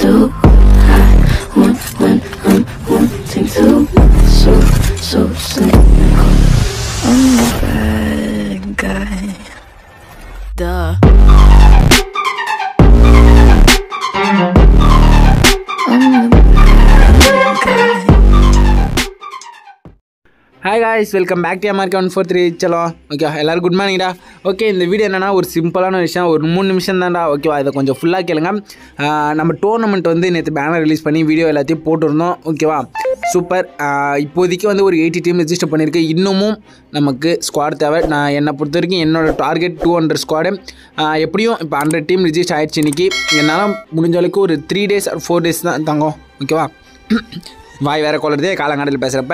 too high. One when I'm wanting to. So, so cynical. I'm the bad guy. Duh. I'm the bad guy. Hi guys welcome back to America one four three சலோ okay எல்லாரும் good மார்னிங்டா okay இந்த video என்னன்னா ஒரு சிம்பிளான விஷயம் ஒரு மூணு நிமிஷம் தான்டா ஓகேவா இதை கொஞ்சம் ஃபுல்லாக கேளுங்க ஆஹ் நம்ம டோர்னமெண்ட் வந்து நேற்று பேனர் ரிலீஸ் பண்ணி வீடியோ எல்லாத்தையும் போட்டிருந்தோம் ஓகேவா சூப்பர் இப்போதைக்கு வந்து ஒரு எயிட்டி டீம் ரெஜிஸ்டர் பண்ணியிருக்கு இன்னமும் நமக்கு ஸ்குவாட் தேவை நான் என்னை பொறுத்த வரைக்கும் என்னோட டார்கெட் டூ ஹண்ட்ரட் ஸ்குவாடு எப்படியும் இப்போ ஹண்ட்ரட் டீம் ரிஜிஸ்டர் ஆயிடுச்சு இன்னைக்கு என்னால் முடிஞ்ச அளவுக்கு ஒரு த்ரீ டேஸ் ஃபோர் டேஸ் தான் தங்கும் ஓகேவா வாய் வேறு கொள்றதே காலங்காட்டில் பேசுகிறப்ப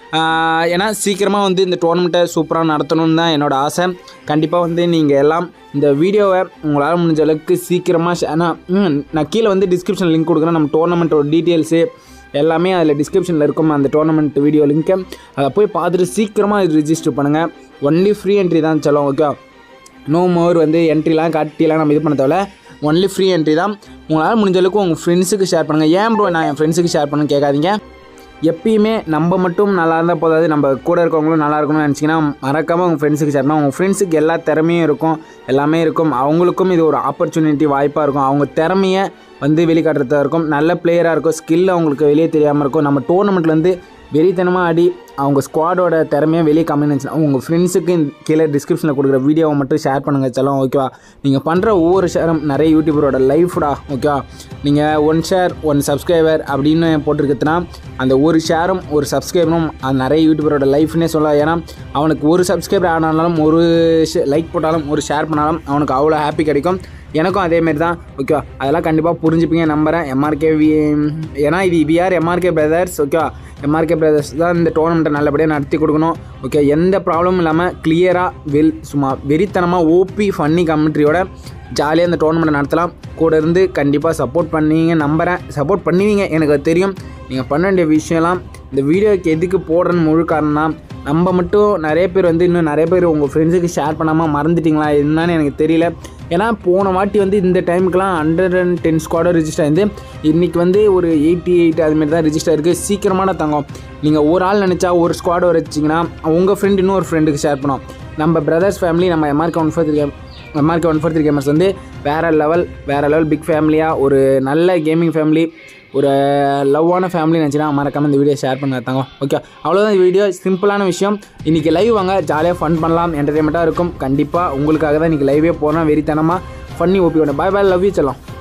ஏன்னா சீக்கிரமாக வந்து இந்த டோர்னமெண்ட்டை சூப்பராக நடத்தணும்னு தான் என்னோட ஆசை கண்டிப்பாக வந்து நீங்கள் எல்லாம் இந்த வீடியோவை உங்களால் முடிஞ்ச அளவுக்கு சீக்கிரமாக ஏன்னா ம், நான் கீழே வந்து டிஸ்கிரிப்ஷன் லிங்க் கொடுக்குறேன் நம்ம டோர்னமெண்ட்டோட டீட்டெயில்ஸு எல்லாமே அதில் டிஸ்கிரிப்ஷனில் இருக்கும் அந்த டோர்னமெண்ட் வீடியோ லிங்க்கை அதை போய் பார்த்துட்டு சீக்கிரமாக இது ரிஜிஸ்டர் பண்ணுங்கள் ஒன்லி ஃப்ரீ என்ட்ரி தான் சொல்லுவோம் ஓகே நோ மோர் வந்து என்ட்ரிலாம் காட்டிலாம் நம்ம இது பண்ண தேவையில்ல ஒன்லி ஃப்ரீ என்ட்ரி தான் உங்களால் முடிஞ்ச அளவுக்கு உங்கள் ஃப்ரெண்ட்ஸுக்கு ஷேர் பண்ணுங்கள் ஏன் ப்ரோ நான் என் ஃப்ரெண்ட்ஸுக்கு ஷேர் பண்ணு கேட்காதீங்க எப்பயுமே நம்ம மட்டும் நல்லா இருந்தால் போதாது நம்ம கூட இருக்கவங்களும் நல்லா இருக்கணும்னு நினச்சிங்கன்னா மறக்காமல் உங்கள் ஃப்ரெண்ட்ஸுக்கு ஷேர் பண்ணுங்க உங்கள் ஃப்ரெண்ட்ஸுக்கு எல்லா திறமையும் இருக்கும் எல்லாமே இருக்கும் அவங்களுக்கும் இது ஒரு ஆப்பர்ச்சுனிட்டி வாய்ப்பாக இருக்கும் அவங்க திறமையை வந்து வெளிக்காட்டுறதா இருக்கும் நல்ல பிளேயராக இருக்கும் ஸ்கில் அவங்களுக்கு வெளியே தெரியாமல் இருக்கும் நம்ம டோர்னமெண்ட்டில் வந்து வெறித்தனமாக ஆடி அவங்க ஸ்குவாடோட திறமையை வெளியே கம்மிச்சுன்னா உங்கள் ஃப்ரெண்ட்ஸுக்கு கீழே டிஸ்கிரிப்ஷனில் கொடுக்குற வீடியோவை மட்டும் ஷேர் பண்ணுங்கள் செல்லம் ஓகேவா நீங்கள் பண்ணுற ஒவ்வொரு ஷேரும் நிறைய யூடியூபரோட லைஃப்டா ஓகேவா நீங்கள் ஒன் ஷேர் ஒன் சப்ஸ்கிரைபர் அப்படின்னு போட்டிருக்குதுன்னா அந்த ஒரு ஷேரும் ஒரு சப்ஸ்கிரைபரும் அது நிறைய யூடியூபரோட லைஃப்னே சொல்லலாம் ஏன்னா அவனுக்கு ஒரு சப்ஸ்கிரைபர் ஆனாலும் ஒரு லைக் போட்டாலும் ஒரு ஷேர் பண்ணாலும் அவனுக்கு அவ்வளோ ஹாப்பி கிடைக்கும் எனக்கும் அதேமாரி தான் ஓகேவா அதெல்லாம் கண்டிப்பாக புரிஞ்சுப்பீங்க நம்புகிறேன் எம்ஆர்கே வி ஏன்னா இது விஆர் எம்ஆர்கே பிரதர்ஸ் ஓகேவா எம்ஆர்கே பிரதர்ஸ் தான் இந்த டோர்னமெண்ட்டை நல்லபடியாக நடத்தி கொடுக்கணும் ஓகே எந்த ப்ராப்ளமும் இல்லாமல் கிளியராக வெல் சும்மா வெறித்தனமாக ஓபி ஃபன்னி கமெண்ட்ரியோட ஜாலியாக இந்த டோர்னமெண்ட்டை நடத்தலாம் கூட இருந்து கண்டிப்பாக சப்போர்ட் பண்ணுவீங்க நம்புகிறேன் சப்போர்ட் பண்ணுவீங்க எனக்கு அது தெரியும் நீங்கள் பண்ண வேண்டிய விஷயம்லாம் இந்த வீடியோக்கு எதுக்கு போடுறேன்னு முழு காரணம்னா நம்ம மட்டும் நிறைய பேர் வந்து இன்னும் நிறைய பேர் உங்கள் ஃப்ரெண்ட்ஸுக்கு ஷேர் பண்ணாமல் மறந்துட்டீங்களா என்னன்னு எனக்கு தெரியல ஏன்னா போன வாட்டி வந்து இந்த டைமுக்குலாம் ஹண்ட்ரட் அண்ட் டென் ஸ்குவாடோ ரிஜிஸ்டர் ஆயிருந்து இன்றைக்கி வந்து ஒரு எயிட்டி எயிட் அதுமாரி தான் ரிஜிஸ்டர் இருக்குது சீக்கிரமான தங்கம் நீங்கள் ஒரு ஆள் நினச்சா ஒரு ஸ்குவாடோ வச்சிங்கன்னா உங்கள் ஃப்ரெண்ட் இன்னொரு ஃப்ரெண்டுக்கு ஷேர் பண்ணோம் நம்ம பிரதர்ஸ் ஃபேமிலி நம்ம MRK one four three MRK one four three gamers வந்து வேறு லெவல் வேறு லெவல் பிக் ஃபேமிலியாக ஒரு நல்ல கேமிங் ஃபேமிலி ஒரு லவ்வான ஃபேமிலி நினச்சினா மறக்காமல் இந்த வீடியோ ஷேர் பண்ண தங்க ஓகே அவ்வளோதான் இந்த வீடியோ சிம்பிளான விஷயம் இன்றைக்கி லைவ் வாங்க ஜாலியாக ஃபன் பண்ணலாம் என்டர்டைன்மெண்ட்டாக இருக்கும் கண்டிப்பாக உங்களுக்காக தான் இன்றைக்கி லைவே போகிறோம் வெறித்தனமாக ஃபன்னி ஓபி ஒன்று பாய் பாய் லவ் யூ செல்லாம்